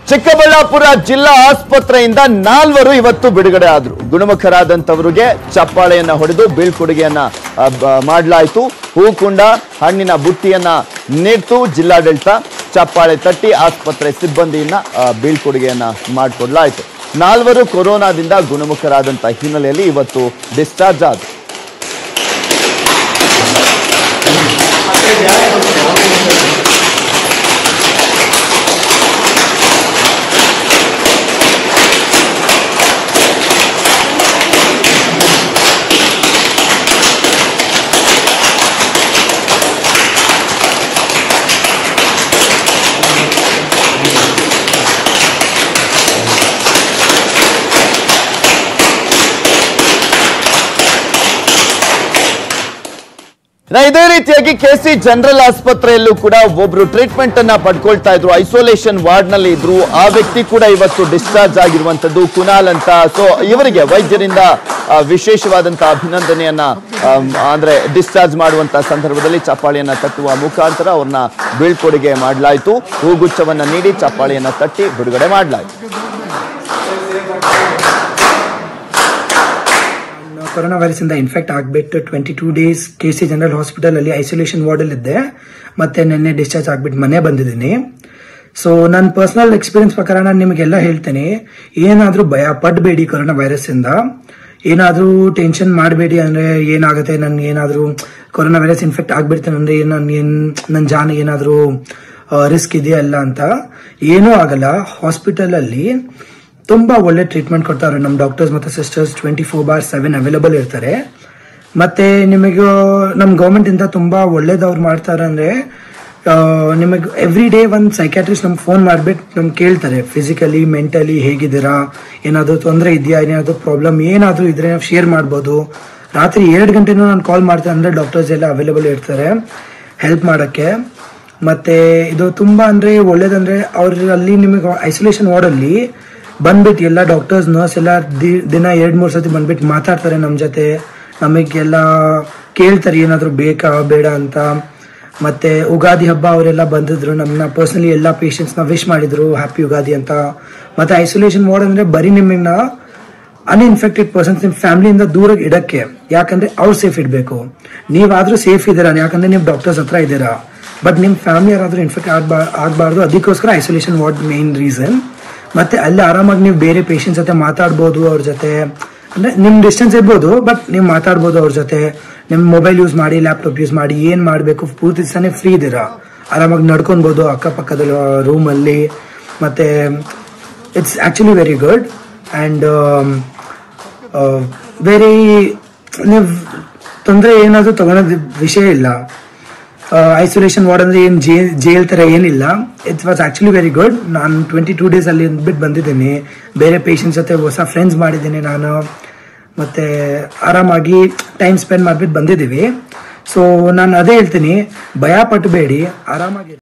ಚಿಕ್ಕಬಳ್ಳಾಪುರ ಜಿಲ್ಲಾ ಆಸ್ಪತ್ರೆಯಿಂದ ನಾಲ್ವರು ಇವತ್ತು ಬಿಡುಗಡೆ ಆದ್ರು ಗುಣಮುಖರಾದಂತವರಿಗೆ ಚಪ್ಪಾಳೆಯನ್ನ ಹೊಡೆದು ಬೀಳ್ಕೊಡುಗೆಯನ್ನ ಆ, ಬ- ಮಾಡಲಾಯಿತು ಹೂಕುಂಡ ಹಣ್ಣಿನ ಬುಟ್ಟಿಯನ್ನ ನೀಡ್ತು ಜಿಲ್ಲಾಡಳಿತ ಚಪ್ಪಾಳೆ ತಟ್ಟಿ ಆಸ್ಪತ್ರೆ ಸಿಬ್ಬಂದಿಯನ್ನ ಆ, ಬೀಳ್ಕೊಡುಗೆಯನ್ನ ಮಾಡಿಕೊಡ್ಲಾಯಿತು ನಾಲ್ವರು ಕೊರೋನಾದಿಂದ ಗುಣಮುಖರಾದಂತ ಹಿನ್ನೆಲೆಯಲ್ಲಿ ಇವತ್ತು ಡಿಸ್ಚಾರ್ಜ್ ಆದ್ರು ಇನ್ನ ಇದೇ ರೀತಿಯಾಗಿ ಕೆಸಿ ಜನರಲ್ ಆಸ್ಪತ್ರೆಯಲ್ಲೂ ಕೂಡ ಒಬ್ರು ಟ್ರೀಟ್ಮೆಂಟ್ ಅನ್ನ ಪಡ್ಕೊಳ್ತಾ ಇದ್ರು ಐಸೋಲೇಷನ್ ವಾರ್ಡ್ ನಲ್ಲಿ ಇದ್ರು ಆ ವ್ಯಕ್ತಿ ಕೂಡ ಇವತ್ತು ಡಿಸ್ಚಾರ್ಜ್ ಆಗಿರುವಂತದ್ದು ಕುನಾಲ್ ಅಂತ ಸೊ ಇವರಿಗೆ ವೈದ್ಯರಿಂದ ಆ, ವಿಶೇಷವಾದಂತ ಅಭಿನಂದನೆಯನ್ನ ಆಮ್, ಅಂದ್ರೆ ಡಿಸ್ಚಾರ್ಜ್ ಮಾಡುವಂತ ಸಂದರ್ಭದಲ್ಲಿ ಚಪ್ಪಾಳೆಯನ್ನ ತಟ್ಟುವ ಮುಖಾಂತರ ಅವ್ರನ್ನ ಬೀಳ್ಕೊಡುಗೆ ಮಾಡಲಾಯಿತು ಹೂಗುಚ್ಛವನ್ನ ನೀಡಿ ಚಪ್ಪಾಳೆಯನ್ನ ತಟ್ಟಿ ಬಿಡುಗಡೆ ಮಾಡಲಾಯಿತು ಕೊರೋನಾ ವೈರಸ್ ಇಂದ ಇನ್ಫೆಕ್ಟ್ ಆಗ್ಬಿಟ್ಟು twenty two days K C general hospital ಅಲ್ಲಿ ಐಸೋಲೇಷನ್ ವಾರ್ಡ್ ಅಲ್ಲಿ ಇದ್ದೆ ಮತ್ತೆ ನಿನ್ನೆ ಡಿಸ್ಚಾರ್ಜ್ ಆಗ್ಬಿಟ್ಟು ಮನೆ ಬಂದಿದ್ದೀನಿ ಸೊ ನನ್ನ ಪರ್ಸನಲ್ ಎಕ್ಸ್ಪೀರಿಯನ್ಸ್ ಪ್ರಕಾರ ನಾನು ನಿಮಗೆಲ್ಲ ಹೇಳ್ತೇನೆ ಏನಾದರೂ ಭಯ ಪಡಬೇಡಿ ಕೊರೋನಾ ವೈರಸ್ ಇಂದ ಏನಾದರೂ ಟೆನ್ಷನ್ ಮಾಡಬೇಡಿ ಅಂದ್ರೆ ಏನಾಗುತ್ತೆ ನನ್ಗೆ ಏನಾದರೂ ಕೊರೋನಾ ವೈರಸ್ ಇನ್ಫೆಕ್ಟ್ ಆಗ್ಬಿಡ್ತೇನೆ ಅಂದ್ರೆ ಏನ್ ನನ್ ಏನ್ ನನ್ನ ಜಾನ್ ಏನಾದರೂ ರಿಸ್ಕ್ ಇದೆಯಾ ಇಲ್ಲ ಅಂತ ಏನೂ ಆಗಲ್ಲ ಹಾಸ್ಪಿಟಲ್ ಅಲ್ಲಿ ತುಂಬಾ ಒಳ್ಳೆ ಟ್ರೀಟ್ಮೆಂಟ್ ಕೊಡ್ತಾರೆ ನಮ್ಮ ಡಾಕ್ಟರ್ಸ್ ಮತ್ತೆ sisters twenty four bar seven available ಇರ್ತಾರೆ ಮತ್ತೆ ನಿಮಗೆ ನಮ್ಮ ಗೌರ್ಮೆಂಟ್ ಇಂದ ತುಂಬಾ ಒಳ್ಳೇದವ್ರು ಮಾಡ್ತಾರೆ ಅಂದ್ರೆ ನಿಮಗೆ ಎವ್ರಿ ಡೇ ಒಂದು ಸೈಕ್ಯಾಟ್ರಿಸ್ಟ್ ನಮ್ಗೆ ಫೋನ್ ಮಾಡ್ಬಿಟ್ಟು ನಮ್ಗೆ ಕೇಳ್ತಾರೆ ಫಿಸಿಕಲಿ ಮೆಂಟಲಿ ಹೇಗಿದ್ದೀರಾ ಏನಾದರೂ ತೊಂದರೆ ಇದೆಯಾ ಏನಾದರೂ ಪ್ರಾಬ್ಲಮ್ ಏನಾದರೂ ಇದ್ರೆ ನಾವು ಶೇರ್ ಮಾಡ್ಬೋದು ರಾತ್ರಿ ಎರಡು ಗಂಟೆನೂ ನಾನು ಕಾಲ್ ಮಾಡ್ತೇನೆ ಅಂದ್ರೆ ಡಾಕ್ಟರ್ಸ್ ಎಲ್ಲ ಅವೈಲಬಲ್ ಇರ್ತಾರೆ ಹೆಲ್ಪ್ ಮಾಡೋಕ್ಕೆ ಮತ್ತೆ ಇದು ತುಂಬಾ ಅಂದ್ರೆ ಒಳ್ಳೇದಂದ್ರೆ ಅವ್ರ ಅಲ್ಲಿ ನಿಮಗೆ ಐಸೋಲೇಷನ್ ವಾರ್ಡ್ ಅಲ್ಲಿ ಬಂದ್ಬಿಟ್ಟು ಎಲ್ಲ ಡಾಕ್ಟರ್ಸ್ ನರ್ಸ್ ಎಲ್ಲ ದಿ- ದಿನ ಎರಡ್ ಮೂರ್ ಸತಿ ಬಂದ್ಬಿಟ್ಟು ಮಾತಾಡ್ತಾರೆ ನಮ್ಮ ಜೊತೆ ನಮಗೆಲ್ಲ ಕೇಳ್ತಾರೆ ಏನಾದ್ರು ಬೇಕಾ ಬೇಡ ಅಂತ ಮತ್ತೆ ಉಗಾದಿ ಹಬ್ಬ ಅವರೆಲ್ಲ ಬಂದಿದ್ರು ನಮ್ಮನ್ನ ಪರ್ಸನಲಿ ಎಲ್ಲ ನ ವಿಶ್ ಮಾಡಿದ್ರು ಹ್ಯಾಪಿ ಯುಗಾದಿ ಅಂತ ಮತ್ತೆ ಐಸೋಲೇಷನ್ ವಾರ್ಡ್ ಅಂದ್ರೆ ಬರೀ ನಿಮ್ಮನ್ನ ಅನ್ಇನ್ಫೆಕ್ಟೆಡ್ ಪರ್ಸನ್ಸ್ ನಿಮ್ಮ ಫ್ಯಾಮಿಲಿಯಿಂದ ದೂರ ಇಡಕ್ಕೆ ಯಾಕಂದ್ರೆ ಅವ್ರು ಸೇಫ್ ಇಡಬೇಕು ನೀವಾದ್ರೂ ಸೇಫ್ ಇದ್ದೀರಾ ಯಾಕಂದ್ರೆ ನೀವು ಡಾಕ್ಟರ್ಸ್ ಹತ್ರ ಇದ್ದೀರಾ ಬಟ್ ನಿಮ್ಮ ಫ್ಯಾಮಿಲಿ ಯಾರಾದ್ರೂ ಇನ್ಫೆಕ್ಟ್ ಆಗ್ಬಾ ಆಗಬಾರ್ದು ಅದಕ್ಕೋಸ್ಕರ ಐಸೋಲೇಷನ್ ವಾರ್ಡ್ ಮೇನ್ ರೀಸನ್ ಮತ್ತೆ ಅಲ್ಲಿ ಆರಾಮಾಗಿ ನೀವು ಬೇರೆ ಪೇಷಂಟ್ಸ್ ಜೊತೆ ಮಾತಾಡ್ಬೋದು ಅವ್ರ ಜೊತೆ ಅಂದ್ರೆ ನಿಮ್ ಡಿಸ್ಟೆನ್ಸ್ ಇರ್ಬೋದು ಬಟ್ ನೀವು ಮಾತಾಡ್ಬೋದು ಅವ್ರ ಜೊತೆ ನಿಮ್ ಮೊಬೈಲ್ ಯೂಸ್ ಮಾಡಿ ಲ್ಯಾಪ್ಟಾಪ್ ಯೂಸ್ ಮಾಡಿ ಏನ್ ಮಾಡಬೇಕು ಪೂರ್ತಿ ದಿವಸನೇ ಫ್ರೀ ಇದ್ದೀರಾ ಆರಾಮಾಗಿ ನಡ್ಕೊಬೋದು ಅಕ್ಕಪಕ್ಕದ ರೂಮ್ ಅಲ್ಲಿ ಮತ್ತೆ it's actually very good and very ನೀವು ತೊಂದರೆ ಏನಾದರೂ ತಗೊಳೋದು ವಿಷಯ ಇಲ್ಲ ಐಸೋಲೇಷನ್ ವಾರ್ಡ್ ಅಂದ್ರೆ ಏನು ಜೇಲ್ ತರ ಏನಿಲ್ಲ it was actually very good ನಾನು ಟ್ವೆಂಟಿ ಟೂ ಡೇಸ್ ಅಲ್ಲಿ ಬಿಟ್ಟು ಬಂದಿದ್ದೀನಿ ಬೇರೆ ಪೇಷಂಟ್ಸ್ ಜೊತೆ ಹೊಸ ಫ್ರೆಂಡ್ಸ್ ಮಾಡಿದ್ದೀನಿ ನಾನು ಮತ್ತೆ ಆರಾಮಾಗಿ ಟೈಮ್ ಸ್ಪೆಂಡ್ ಮಾಡ್ಬಿಟ್ಟು ಬಂದಿದ್ದೀವಿ ಸೊ ನಾನು ಅದೇ ಹೇಳ್ತೀನಿ ಭಯ ಪಟ್ಟಬೇಡಿ ಆರಾಮಾಗಿ